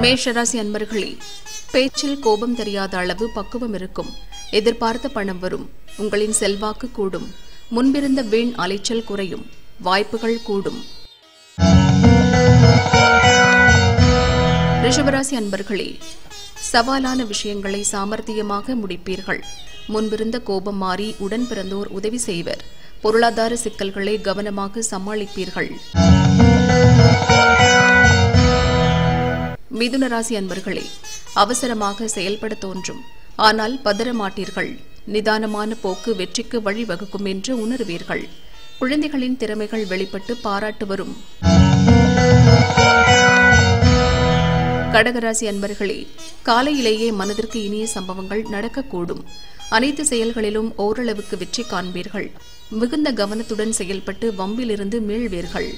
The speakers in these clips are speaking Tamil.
மேஷராசி அன்பர்களே பேச்சில் கோபம் தெரியாத அளவு பக்குவம் இருக்கும் எதிர்பார்த்த பணம் வரும் உங்களின் செல்வாக்கு கூடும் முன்பிருந்த வீண் அலைச்சல் குறையும் வாய்ப்புகள் கூடும் ரிஷபராசி அன்பர்களே சவாலான விஷயங்களை சாமர்த்தியமாக முடிப்பீர்கள் முன்பிருந்த கோபம் மாறி உடன் பிறந்தோர் உதவி செய்வர் பொருளாதார சிக்கல்களை கவனமாக சமாளிப்பீர்கள் மிதுன ராசி அன்பர்களே அவசரமாக செயல்பட தோன்றும் ஆனால் பதற மாட்டீர்கள் நிதானமான போக்கு வெற்றிக்கு வழிவகுக்கும் என்று உணர்வீர்கள் குழந்தைகளின் திறமைகள் வெளிப்பட்டு பாராட்டு வரும் கடகராசி அன்பர்களே காலையிலேயே மனதிற்கு இனிய சம்பவங்கள் நடக்கக்கூடும் அனைத்து செயல்களிலும் ஓரளவுக்கு வெற்றி காண்பீர்கள் மிகுந்த கவனத்துடன் செயல்பட்டு வம்பிலிருந்து மீள்வீர்கள்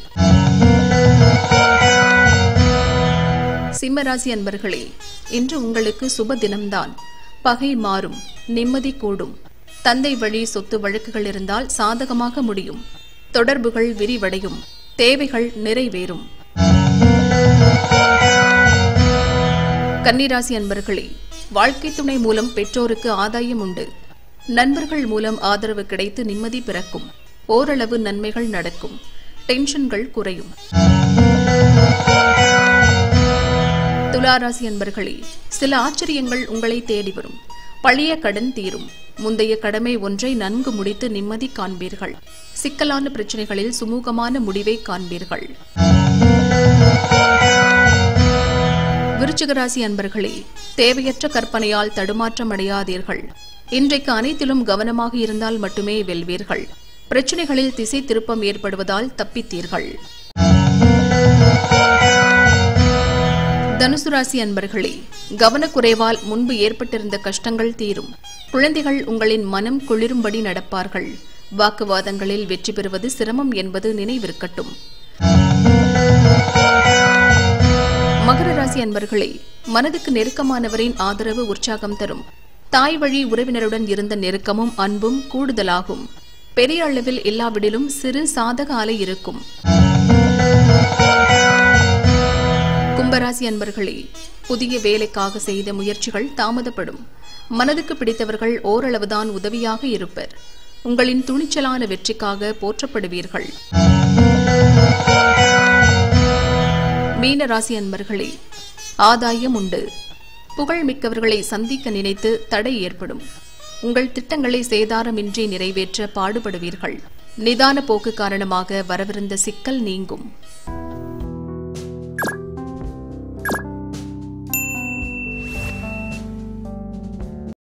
சிம்மராசி அன்பர்களே இன்று உங்களுக்கு சுப தினம்தான் பகை மாறும் நிம்மதி கூடும் தந்தை வழி சொத்து வழக்குகள் இருந்தால் சாதகமாக முடியும் தொடர்புகள் விரிவடையும் தேவைகள் நிறைவேறும் கன்னிராசி அன்பர்களே வாழ்க்கை துணை மூலம் பெற்றோருக்கு ஆதாயம் உண்டு நண்பர்கள் மூலம் ஆதரவு கிடைத்து நிம்மதி பிறக்கும் ஓரளவு நன்மைகள் நடக்கும் டென்ஷன்கள் குறையும் துளாராசி அன்பர்களே சில ஆச்சரியங்கள் உங்களை தேடி வரும் பழைய கடன் தீரும் முந்தைய கடமை ஒன்றை நன்கு முடித்து நிம்மதி காண்பீர்கள் சிக்கலான பிரச்சனைகளில் சுமூகமான முடிவை காண்பீர்கள் விருச்சிகராசி அன்பர்களே தேவையற்ற கற்பனையால் தடுமாற்றம் அடையாதீர்கள் இன்றைக்கு அனைத்திலும் கவனமாக இருந்தால் மட்டுமே வெல்வீர்கள் பிரச்சனைகளில் திசை திருப்பம் ஏற்படுவதால் தப்பித்தீர்கள் தனுசு ராசி அன்பர்களே கவனக்குறைவால் முன்பு ஏற்பட்டிருந்த கஷ்டங்கள் தீரும் குழந்தைகள் உங்களின் மனம் குளிரும்படி நடப்பார்கள் வாக்குவாதங்களில் வெற்றி பெறுவது சிரமம் என்பது நினைவிருக்கட்டும் மகர ராசி அன்பர்களே மனதுக்கு நெருக்கமானவரின் ஆதரவு உற்சாகம் தரும் தாய் வழி உறவினருடன் இருந்த நெருக்கமும் அன்பும் கூடுதலாகும் பெரிய அளவில் இல்லாவிடிலும் சிறு சாதக அலை இருக்கும் கும்பராசி அன்பர்களே புதிய வேலைக்காக செய்த முயற்சிகள் தாமதப்படும் மனதுக்கு பிடித்தவர்கள் ஓரளவுதான் உதவியாக இருப்பர் உங்களின் துணிச்சலான வெற்றிக்காக போற்றப்படுவீர்கள் மீன ராசி அன்பர்களே ஆதாயம் உண்டு புகழ் மிக்கவர்களை சந்திக்க நினைத்து தடை ஏற்படும் உங்கள் திட்டங்களை சேதாரமின்றி நிறைவேற்ற பாடுபடுவீர்கள் நிதான போக்கு காரணமாக வரவிருந்த சிக்கல் நீங்கும்